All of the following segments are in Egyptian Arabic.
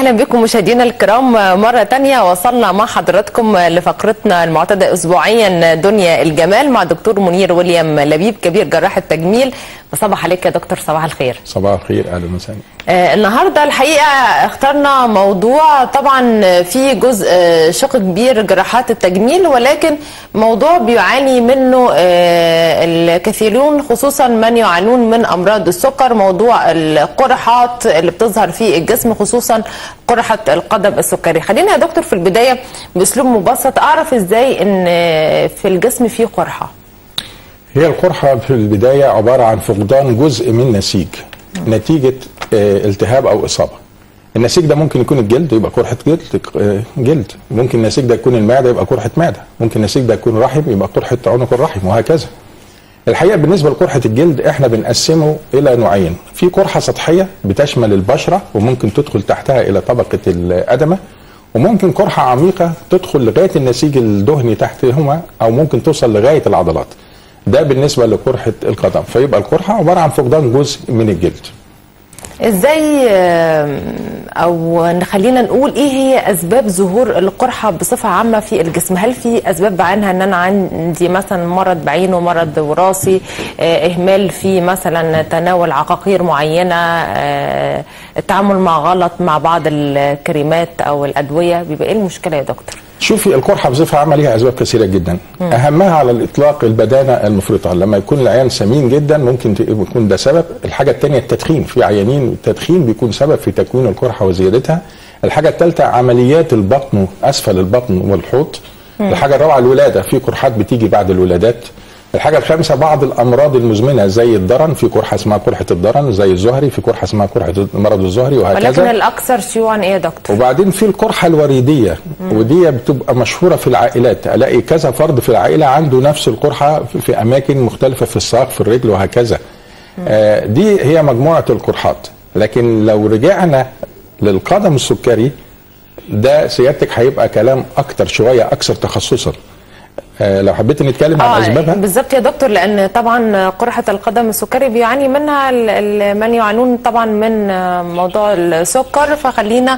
اهلا بكم مشاهدينا الكرام مره تانية وصلنا مع حضراتكم لفقرتنا المعتاده اسبوعيا دنيا الجمال مع دكتور منير ويليام لبيب كبير جراح التجميل بصبح عليك يا دكتور صباح الخير صباح الخير اهلا وسهلا آه النهارده الحقيقه اخترنا موضوع طبعا في جزء آه شق كبير جراحات التجميل ولكن موضوع بيعاني منه آه الكثيرون خصوصا من يعانون من امراض السكر موضوع القرحات اللي بتظهر في الجسم خصوصا قرحه القدم السكري خلينا يا دكتور في البدايه باسلوب مبسط اعرف ازاي ان في الجسم في قرحه هي القرحة في البداية عبارة عن فقدان جزء من نسيج نتيجة التهاب أو إصابة النسيج ده ممكن يكون الجلد يبقى قرحة جلد جلد ممكن النسيج ده يكون المعدة يبقى قرحة معدة ممكن النسيج ده يكون رحم يبقى قرحة عنق الرحم وهكذا الحقيقة بالنسبة لقرحة الجلد احنا بنقسمه إلى نوعين في قرحة سطحية بتشمل البشرة وممكن تدخل تحتها إلى طبقة الأدمة وممكن قرحة عميقة تدخل لغاية النسيج الدهني تحتهما أو ممكن توصل لغاية العضلات ده بالنسبه لقرحه القدم فيبقى القرحه عباره عن فقدان جزء من الجلد ازاي او خلينا نقول ايه هي اسباب ظهور القرحه بصفه عامه في الجسم هل في اسباب بعينها ان انا عندي مثلا مرض بعينه مرض وراثي اهمال في مثلا تناول عقاقير معينه التعامل مع غلط مع بعض الكريمات او الادويه بيبقى ايه المشكله يا دكتور شوفي القرحه بصفه عامه ليها اسباب كثيره جدا م. اهمها على الاطلاق البدانه المفرطه لما يكون العيان سمين جدا ممكن يكون ده سبب الحاجه الثانيه التدخين في عيانين التدخين بيكون سبب في تكوين القرحه وزيادتها الحاجه الثالثه عمليات البطن اسفل البطن والحوض م. الحاجه الرابعه الولاده في قرحات بتيجي بعد الولادات الحاجة الخامسة بعض الأمراض المزمنة زي الضرن في قرحة اسمها قرحة الضرن زي الزهري في قرحة اسمها قرحة مرض الزهري وهكذا ولكن الأكثر شيوعا إيه يا دكتور؟ وبعدين في القرحة الوريدية مم. ودي بتبقى مشهورة في العائلات ألاقي كذا فرد في العائلة عنده نفس القرحة في أماكن مختلفة في الساق في الرجل وهكذا آه دي هي مجموعة القرحات لكن لو رجعنا للقدم السكري ده سيادتك هيبقى كلام أكتر شوية أكثر تخصصا لو حبيت نتكلم عن اسبابها بالظبط يا دكتور لان طبعا قرحه القدم السكري بيعاني منها من يعانون طبعا من موضوع السكر فخلينا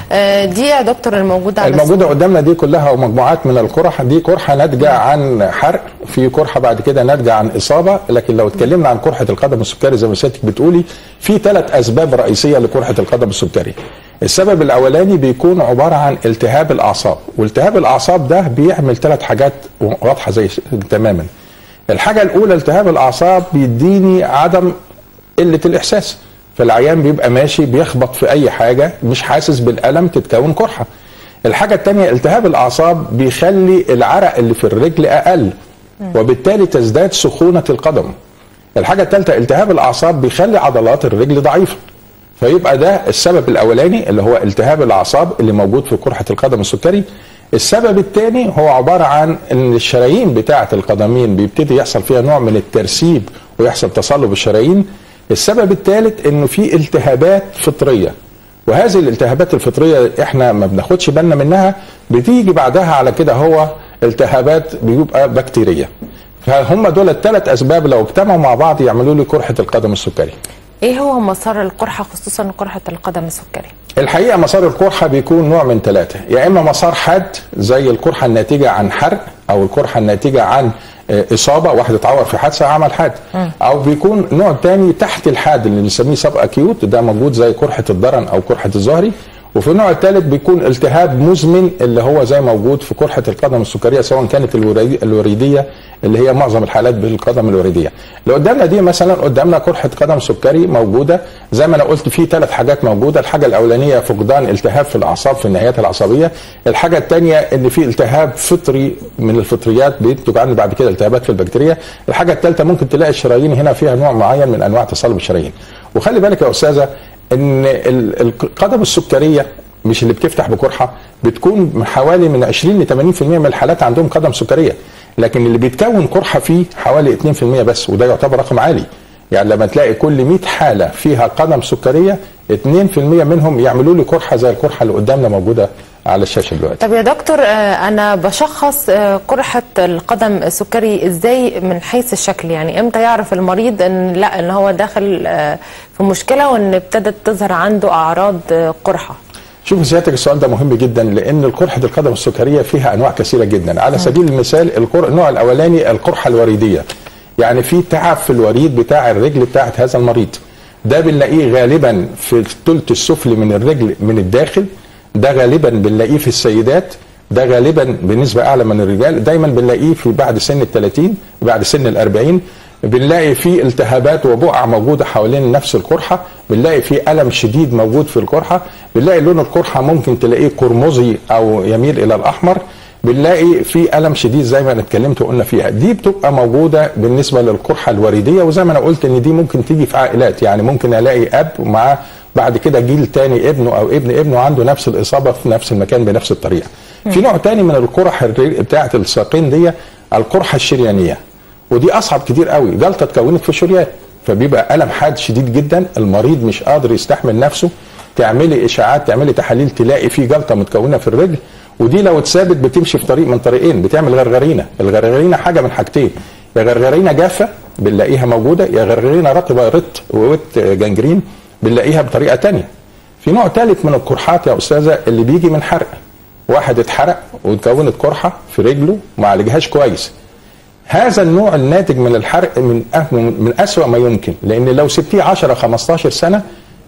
دي يا دكتور الموجوده على الموجوده قدامنا دي كلها ومجموعات من القرح دي قرحه ناتجه عن حرق في قرحه بعد كده ناتجه عن اصابه لكن لو اتكلمنا عن قرحه القدم السكري زي ما سيادتك بتقولي في ثلاث اسباب رئيسيه لقرحه القدم السكري السبب الاولاني بيكون عباره عن التهاب الاعصاب والتهاب الاعصاب ده بيعمل ثلاث حاجات واضحه زي تماما الحاجه الاولى التهاب الاعصاب بيديني عدم قله الاحساس فالعيان بيبقى ماشي بيخبط في اي حاجه مش حاسس بالالم تتكون قرحه الحاجه الثانيه التهاب الاعصاب بيخلي العرق اللي في الرجل اقل وبالتالي تزداد سخونه القدم الحاجه الثالثه التهاب الاعصاب بيخلي عضلات الرجل ضعيفه فيبقى ده السبب الاولاني اللي هو التهاب الاعصاب اللي موجود في قرحه القدم السكري السبب الثاني هو عباره عن ان الشرايين بتاعه القدمين بيبتدي يحصل فيها نوع من الترسيب ويحصل تصلب الشرايين السبب الثالث انه في التهابات فطريه وهذه الالتهابات الفطريه احنا ما بناخدش بالنا منها بتيجي بعدها على كده هو التهابات بيبقى بكتيريه فهم دول الثلاث اسباب لو اجتمعوا مع بعض يعملوا لي قرحه القدم السكري ايه هو مسار القرحه خصوصا قرحه القدم السكري؟ الحقيقه مسار القرحه بيكون نوع من ثلاثه يا اما مسار حاد زي القرحه الناتجه عن حرق او القرحه الناتجه عن اصابه واحد اتعور في حادثه عمل حاد او بيكون نوع تاني تحت الحاد اللي بنسميه سب اكيوت ده موجود زي قرحه الضرن او قرحه الزهري وفي النوع الثالث بيكون التهاب مزمن اللي هو زي موجود في قرحه القدم السكريه سواء كانت الوريديه اللي هي معظم الحالات بالقدم الوريديه. اللي قدامنا دي مثلا قدامنا قرحه قدم سكري موجوده زي ما انا قلت في ثلاث حاجات موجوده، الحاجه الاولانيه فقدان التهاب في الاعصاب في النهايات العصبيه، الحاجه الثانيه ان في التهاب فطري من الفطريات بينتج عنه بعد كده التهابات في البكتيريا، الحاجه الثالثه ممكن تلاقي الشرايين هنا فيها نوع معين من انواع تصلب الشرايين. وخلي بالك يا استاذه ان القدم السكريه مش اللي بتفتح بقرحه بتكون من حوالي من 20 ل 80% من الحالات عندهم قدم سكريه لكن اللي بيتكون قرحه فيه حوالي 2% بس وده يعتبر رقم عالي يعني لما تلاقي كل 100 حاله فيها قدم سكريه 2% منهم يعملوا لي قرحه زي القرحه اللي قدامنا موجوده على الشاشه دلوقتي طب يا دكتور انا بشخص قرحه القدم السكري ازاي من حيث الشكل يعني امتى يعرف المريض ان لا ان هو داخل في مشكله وان ابتدت تظهر عنده اعراض قرحه شوف سيادتك السؤال ده مهم جدا لان قرحه القدم السكريه فيها انواع كثيره جدا على سبيل المثال القر... النوع الاولاني القرحه الوريديه يعني في تعب في الوريد بتاع الرجل بتاعت هذا المريض ده بنلاقيه غالبا في الثلث السفلي من الرجل من الداخل ده غالبا بنلاقيه في السيدات ده غالبا بنسبه اعلى من الرجال دايما بنلاقيه في بعد سن ال 30 بعد سن ال 40 بنلاقي فيه التهابات وبقع موجوده حوالين نفس القرحه بنلاقي فيه الم شديد موجود في القرحه بنلاقي لون القرحه ممكن تلاقيه قرمزي او يميل الى الاحمر بنلاقي في الم شديد زي ما انا اتكلمت وقلنا فيها دي بتبقى موجوده بالنسبه للقرحه الوريديه وزي ما انا قلت ان دي ممكن تيجي في عائلات يعني ممكن الاقي اب ومعاه بعد كده جيل تاني ابنه او ابن ابنه عنده نفس الاصابه في نفس المكان بنفس الطريقه في نوع تاني من القرح بتاعه الساقين دي القرحه الشريانيه ودي اصعب كتير قوي جلطه اتكونت في الشريان فبيبقى الم حاد شديد جدا المريض مش قادر يستحمل نفسه تعملي اشاعات تعملي تحاليل تلاقي في جلطه متكونه في الرجل ودي لو اتثابت بتمشي في طريق من طريقين بتعمل غرغرينه الغرغرينه حاجه من حاجتين يا غرغرينه جافه بنلاقيها موجوده يا غرغرينه رطبه رط ووت جنجرين بنلاقيها بطريقه تانية في نوع ثالث من القرحات يا استاذه اللي بيجي من حرق واحد اتحرق واتكونت قرحه في رجله ما عالجهاش كويس هذا النوع الناتج من الحرق من من اسوأ ما يمكن لان لو سبتيه 10 15 سنه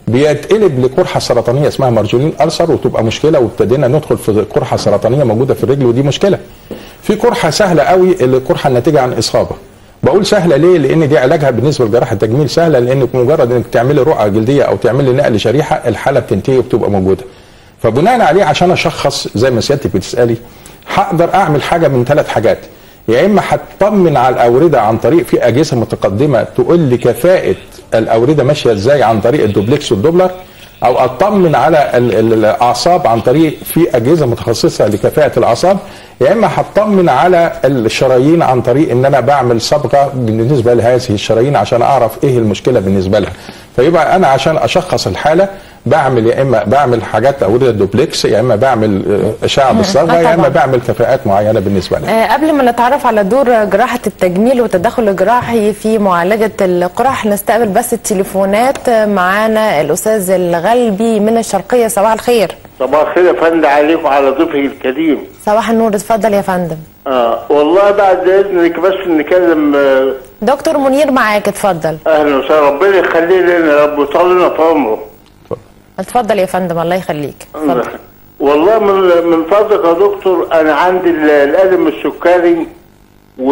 بيتقلب لقرحه سرطانيه اسمها مارجولين ألسر وتبقى مشكله وابتدينا ندخل في قرحه سرطانيه موجوده في الرجل ودي مشكله. في قرحه سهله قوي اللي القرحه الناتجه عن اصابه. بقول سهله ليه؟ لان دي علاجها بالنسبه لجراحه التجميل سهله لانك مجرد انك تعملي رقعه جلديه او تعملي نقل شريحه الحاله بتنتهي وبتبقى موجوده. فبناء عليه عشان اشخص زي ما سيادتك بتسالي هقدر اعمل حاجه من ثلاث حاجات. يا اما هتطمن على الاورده عن طريق في اجهزه متقدمه تقول لي كفاءه الاورده ماشيه ازاي عن طريق الدوبلكس والدوبلر او اطمن على الاعصاب عن طريق في اجهزه متخصصه لكفاءه الاعصاب يا اما هطمن على الشرايين عن طريق ان انا بعمل صبغه بالنسبه لهذه الشرايين عشان اعرف ايه المشكله بالنسبه لها فيبقى انا عشان اشخص الحاله بعمل يا اما بعمل حاجات اورده دوبلكس يا اما بعمل اشعه بالصبغه يا اما بعمل كفاءات معينه بالنسبه لها قبل ما نتعرف على دور جراحه التجميل والتدخل الجراحي في معالجه القرح نستقبل بس التليفونات معانا الاستاذ الغلبي من الشرقيه صباح الخير صباح الخير يا فندم عليكم وعلى ضيفك الكريم صباح النور اتفضل يا فندم اه والله بعد اذنك بس نكلم آه دكتور منير معاك اتفضل اهلا وسهلا ربنا يخليه لنا يا رب ويطول لنا في عمره اتفضل يا فندم الله يخليك اتفضل والله من من فضلك يا دكتور انا عندي الالم السكري و...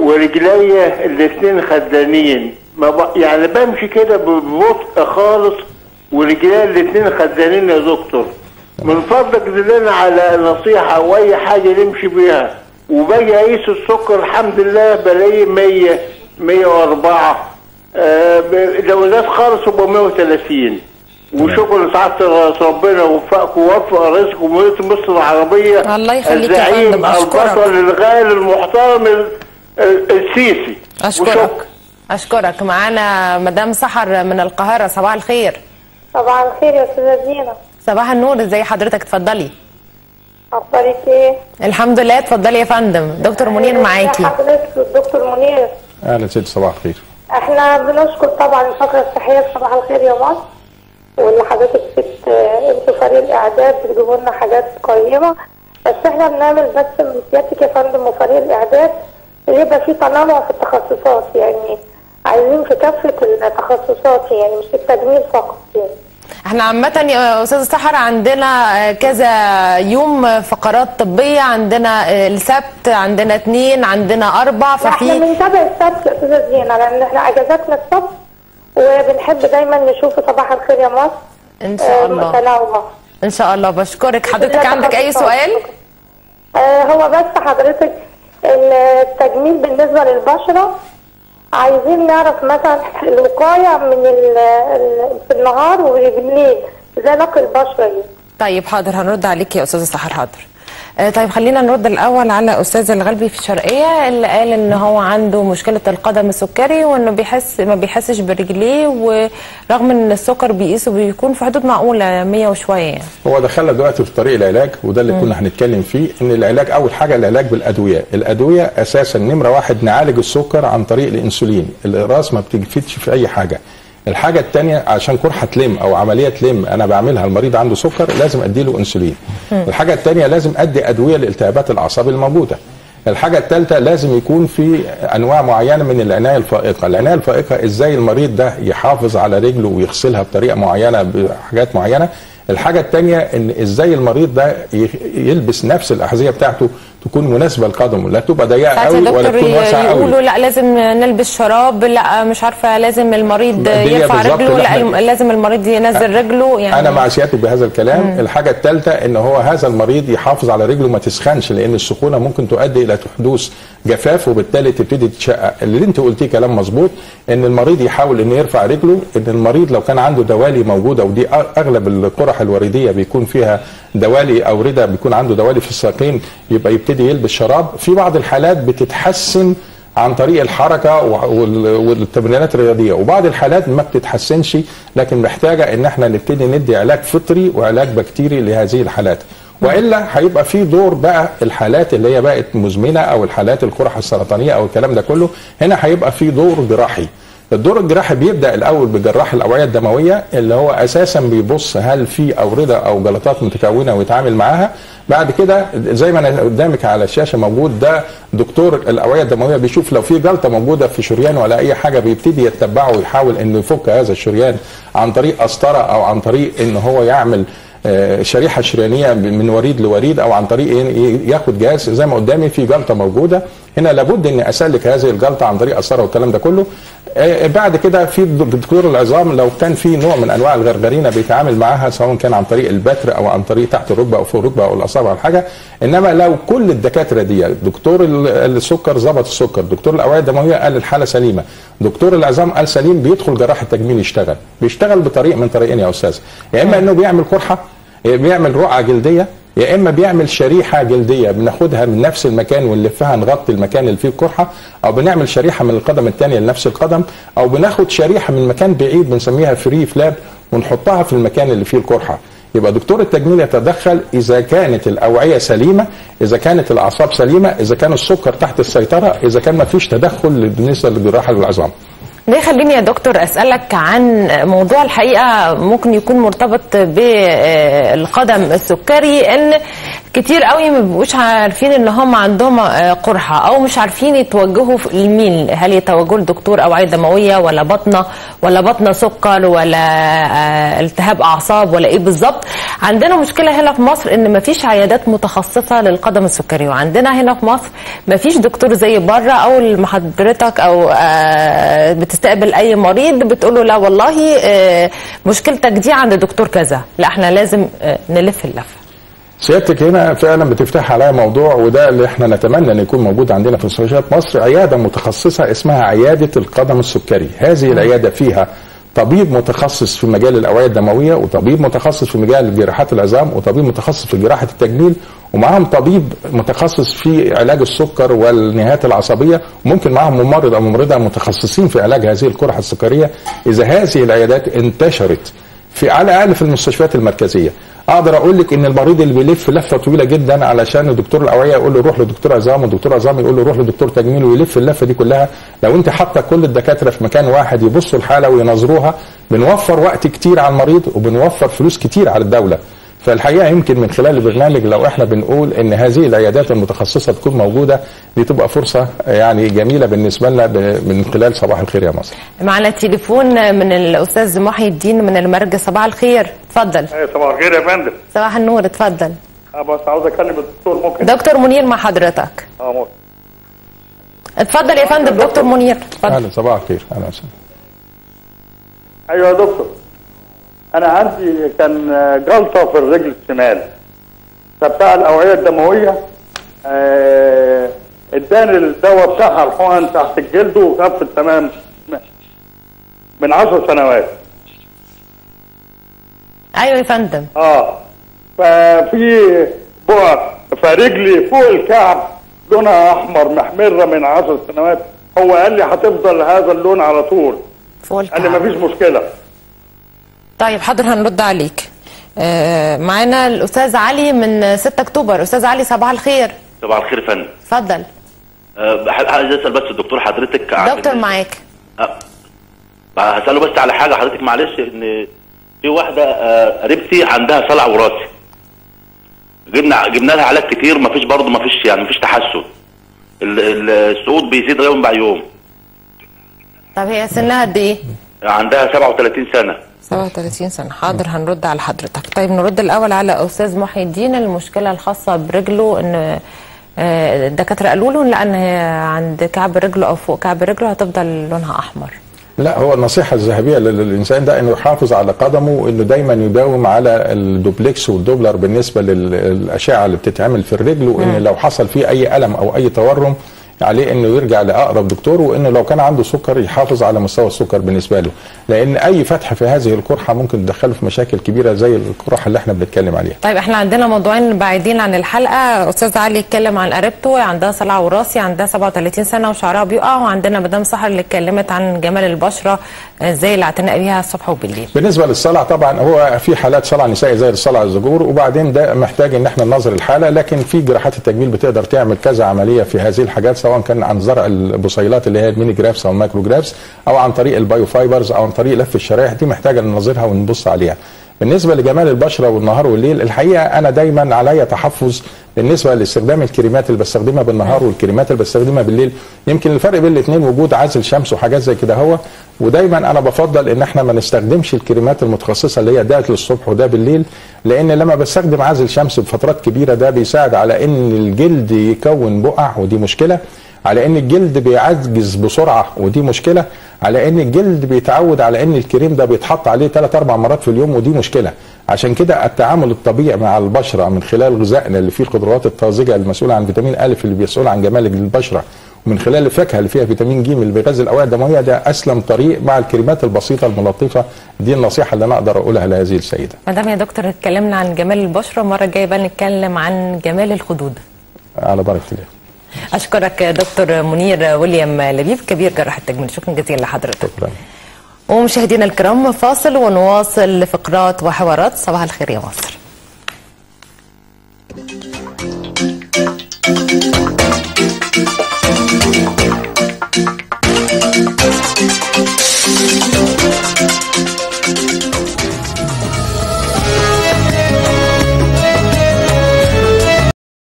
ورجليا الاثنين خدانين ما ب... يعني بمشي كده ببطء خالص ورجليا الاثنين خدانين يا دكتور من فضلك دلنا على نصيحه او اي حاجه نمشي بيها وباجي اقيس السكر الحمد لله بلاقيه 100 104 آه لو ناس خالص يبقى 130 وشكرا لسعاده ربنا ووفقكم ووفق رئيسكم ومديريه مصر العربيه الله يخليك يا الزعيم فندم اشكرك البطل الغالي المحترم ال- ال- السيسي اشكرك وشكرا. اشكرك معانا مدام سحر من القاهره صباح الخير صباح الخير يا استاذه زينه صباح النور ازي حضرتك اتفضلي اخبارك ايه الحمد لله اتفضلي يا فندم دكتور منير معاكي حضرتك الدكتور منير اهلا سيدي صباح الخير احنا بنشكر طبعا الفقره الصحيه في صباح الخير يا مصر واللي حضرتك بت انتوا فريق الاعداد بتجيبوا لنا حاجات قيمه بس احنا بنعمل بس من سيادتك يا فندم وفريق الاعداد يبقى في تنوع في التخصصات يعني عايزين في كافه التخصصات يعني مش التجميل فقط يعني احنا عامة يا استاذ سحر عندنا كذا يوم فقرات طبية عندنا السبت عندنا اثنين عندنا اربع لا، احنا ففي بنتابع السبت يا استاذه زينه لان احنا اجازاتنا السبت وبنحب دايما نشوف صباح الخير يا مصر ان شاء آه، الله متنوع ان شاء الله بشكرك حضرتك كلها عندك اي تخصصات. سؤال آه، هو بس حضرتك التجميل بالنسبة للبشرة عايزين نعرف مثلا الوقاية من ال- ال- في النهار وبالليل ازاي نقي البشرة دي طيب حاضر هنرد عليك يا استاذ سحر حاضر آه، طيب خلينا نرد الاول على استاذ الغلبي في الشرقيه اللي قال ان هو عنده مشكله القدم السكري وانه بيحس ما بيحسش برجليه ورغم ان السكر بيقيسه بيكون في حدود معقوله 100 وشويه يعني. هو دخلنا دلوقتي في طريق العلاج وده اللي كنا هنتكلم فيه ان العلاج اول حاجه العلاج بالادويه، الادويه اساسا نمره واحد نعالج السكر عن طريق الانسولين، الاقراص ما بتفيدش في اي حاجه. الحاجه الثانيه عشان قرحه تلم او عمليه تلم انا بعملها المريض عنده سكر لازم ادي له انسولين الحاجه الثانيه لازم ادي ادويه لالتهابات الاعصاب الموجوده الحاجة الثالثة لازم يكون في أنواع معينة من العناية الفائقة، العناية الفائقة إزاي المريض ده يحافظ على رجله ويغسلها بطريقة معينة بحاجات معينة، الحاجة الثانية إن إزاي المريض ده ي- يلبس نفس الأحذية بتاعته تكون مناسبة لقدمه، لا تبقى ضيقة ساعات يا قوي ولا دكتور تكون واسعة قوي. يقولوا لا لازم نلبس شراب لا مش عارفه لازم المريض دي يرفع بالظبط رجله اللي لا احنا- الم- لازم المريض ينزل رجله يعني انا مع سيادتك بهذا الكلام مم. الحاجه الثالثه ان هو هذا المريض يحافظ على رجله ما تسخنش لان السخونه ممكن تؤدي الى حدوث جفاف وبالتالي تبتدي تتشقق اللي انت قلتيه كلام مظبوط ان المريض يحاول انه يرفع رجله ان المريض لو كان عنده دوالي موجوده ودي أ- اغلب القرح الوريديه بيكون فيها دوالي او رده بيكون عنده دوالي في الساقين يبقى يبتدي يلبس شراب في بعض الحالات بتتحسن عن طريق الحركه وال- والتمرينات الرياضيه وبعض الحالات ما بتتحسنش لكن محتاجه ان احنا نبتدي ندي علاج فطري وعلاج بكتيري لهذه الحالات والا هيبقى في دور بقى الحالات اللي هي بقت مزمنه او الحالات القرح السرطانيه او الكلام ده كله هنا هيبقى في دور جراحي الدور الجراحي بيبدا الاول بجراح الاوعيه الدمويه اللي هو اساسا بيبص هل في اورده او جلطات متكونه ويتعامل معاها بعد كده زي ما انا قدامك على الشاشه موجود ده دكتور الاوعيه الدمويه بيشوف لو في جلطه موجوده في شريان ولا اي حاجه بيبتدي يتبعه ويحاول انه يفك هذا الشريان عن طريق قسطره او عن طريق ان هو يعمل آه، شريحه شريانيه من وريد لوريد او عن طريق إيه؟ ياخد جهاز زي ما قدامي في جلطه موجوده هنا لابد اني اسلك هذه الجلطه عن طريق قسطره والكلام ده كله آه، بعد كده في دكتور العظام لو كان في نوع من انواع الغرغرينه بيتعامل معاها سواء كان عن طريق البتر او عن طريق تحت الركبه او فوق الركبه او الاصابع او حاجه انما لو كل الدكاتره دي دكتور ال- السكر ظبط السكر دكتور الاوعيه الدمويه قال الحاله سليمه دكتور العظام قال سليم بيدخل جراح التجميل يشتغل بيشتغل بطريق من طريقين يا استاذ يا اما انه بيعمل قرحه يا بيعمل رقعه جلديه يا اما بيعمل شريحه جلديه بناخدها من نفس المكان ونلفها نغطي المكان اللي فيه القرحه او بنعمل شريحه من القدم الثانيه لنفس القدم او بناخد شريحه من مكان بعيد بنسميها فري فلاب ونحطها في المكان اللي فيه القرحه يبقى دكتور التجميل يتدخل اذا كانت الاوعيه سليمه اذا كانت الاعصاب سليمه اذا كان السكر تحت السيطره اذا كان ما فيش تدخل بالنسبه للجراحه العظام ده يخليني يا دكتور اسالك عن موضوع الحقيقه ممكن يكون مرتبط بالقدم السكري ان كتير قوي ما بيبقوش عارفين ان هم عندهم آه، قرحه او مش عارفين يتوجهوا في- لمين هل يتوجهوا لدكتور اوعيه دمويه ولا بطنه ولا بطنه سكر ولا آه، التهاب اعصاب ولا ايه بالظبط عندنا مشكله هنا في مصر ان ما فيش عيادات متخصصه للقدم السكري وعندنا هنا في مصر ما فيش دكتور زي بره او لما حضرتك او آه، بتستقبل اي مريض بتقول له لا والله آه، مشكلتك دي عند دكتور كذا لا احنا لازم آه، نلف اللفه سيادتك هنا فعلا بتفتح عليا موضوع وده اللي احنا نتمنى ان يكون موجود عندنا في مستشفيات مصر عياده متخصصه اسمها عياده القدم السكري، هذه العياده فيها طبيب متخصص في مجال الاوعيه الدمويه وطبيب متخصص في مجال جراحات العظام وطبيب متخصص في جراحه التجميل ومعاهم طبيب متخصص في علاج السكر والنهايات العصبيه وممكن معاهم ممرض او ممرضه متخصصين في علاج هذه القرحه السكريه اذا هذه العيادات انتشرت في على الاقل في المستشفيات المركزيه اقدر اقول لك ان المريض اللي بيلف لفه طويله جدا علشان دكتور الاوعيه يقول له روح لدكتور عظام ودكتور عظام يقول له روح لدكتور تجميل ويلف اللفه دي كلها لو انت حاطه كل الدكاتره في مكان واحد يبصوا الحاله وينظروها بنوفر وقت كتير على المريض وبنوفر فلوس كتير على الدوله فالحقيقه يمكن من خلال البرنامج لو احنا بنقول ان هذه العيادات المتخصصه تكون موجوده دي تبقى فرصه يعني جميله بالنسبه لنا ب- من خلال صباح الخير يا مصر معنا تليفون من الاستاذ محي الدين من المرج صباح الخير اتفضل ايه صباح الخير يا فندم صباح النور اتفضل أه بس عاوز اكلم الدكتور ممكن دكتور منير مع حضرتك اه ممكن اتفضل يا فندم دكتور منير اتفضل اهلا صباح الخير اهلا وسهلا ايوه يا دكتور انا عندي كان جلطه في الرجل الشمال فبتاع الاوعيه الدمويه آه، اداني الدواء بتاعها الحقن تحت الجلد وخفت تمام من عشر سنوات ايوه يا فندم اه ففي بقع فرجلي فوق الكعب لونها احمر محمره من عشر سنوات هو قال لي هتفضل هذا اللون على طول فوق قال لي الكعب. مفيش مشكله طيب حاضر هنرد عليك آه، معانا الاستاذ علي من 6 اكتوبر استاذ علي صباح الخير صباح الخير يا فندم اتفضل أه، عايز اسال بس الدكتور حضرتك عن دكتور معاك أه، هساله بس على حاجه حضرتك معلش ان في واحده آه، قريبتي عندها صلع وراثي جبنا جبنا لها علاج كتير مفيش برضه مفيش يعني مفيش تحسن ال- ال- الصعود بيزيد يوم بعد يوم طب هي سنها قد ايه؟ عندها 37 سنه 37 سنة حاضر هنرد على حضرتك طيب نرد الأول على أستاذ محي الدين المشكلة الخاصة برجله إن آه، الدكاترة قالوا له لأن هي عند كعب رجله أو فوق كعب رجله هتفضل لونها أحمر لا هو النصيحة الذهبية لل- للإنسان ده إنه يحافظ على قدمه وإنه دايما يداوم على الدوبلكس والدوبلر بالنسبة لل- للأشعة اللي بتتعمل في الرجل وإن لو حصل فيه أي ألم أو أي تورم عليه انه يرجع لاقرب دكتور وانه لو كان عنده سكر يحافظ على مستوى السكر بالنسبه له لان اي فتح في هذه القرحه ممكن تدخله في مشاكل كبيره زي القرحه اللي احنا بنتكلم عليها طيب احنا عندنا موضوعين بعيدين عن الحلقة أستاذ علي اتكلم عن قريبته عندها صلع وراثي عندها 37 سنة وشعرها بيقع وعندنا مدام سحر اللي اتكلمت عن جمال البشرة آه، ازاي الاعتناء بيها الصبح وبالليل بالنسبه للصلع طبعا هو في حالات صلع نسائي زي الصلع الزجور وبعدين ده محتاج ان احنا ننظر الحاله لكن في جراحات التجميل بتقدر تعمل كذا عمليه في هذه الحاجات سواء كان عن زرع البصيلات اللي هي الميني جرافس او المايكرو جرافس او عن طريق البايو فايبرز او عن طريق لف الشرايح دي محتاجه ننظرها ونبص عليها بالنسبه لجمال البشره والنهار والليل الحقيقه انا دايما عليا تحفظ بالنسبه لاستخدام الكريمات اللي بستخدمها بالنهار والكريمات اللي بستخدمها بالليل يمكن الفرق بين الاثنين وجود عزل شمس وحاجات زي كده هو ودايما انا بفضل ان احنا ما نستخدمش الكريمات المتخصصه اللي هي ده للصبح وده بالليل لان لما بستخدم عزل شمس بفترات كبيره ده بيساعد على ان الجلد يكون بقع ودي مشكله على ان الجلد بيعجز بسرعه ودي مشكله على ان الجلد بيتعود على ان الكريم ده بيتحط عليه 3 4 مرات في اليوم ودي مشكله عشان كده التعامل الطبيعي مع البشره من خلال غذائنا اللي فيه الخضروات الطازجه المسؤوله عن فيتامين ا اللي مسؤول عن جمال البشره ومن خلال الفاكهه اللي فيها فيتامين ج اللي بيغذي الاوعيه الدمويه ده اسلم طريق مع الكريمات البسيطه الملطفه دي النصيحه اللي انا اقدر اقولها لهذه السيده مدام يا دكتور اتكلمنا عن جمال البشرة المرة الجاية بقى نتكلم عن جمال الخدود على بركه الله اشكرك يا دكتور منير ويليام لبيب كبير جراح التجميل شكرا جزيلا لحضرتك شكرا ومشاهدينا الكرام فاصل ونواصل فقرات وحوارات صباح الخير يا مصر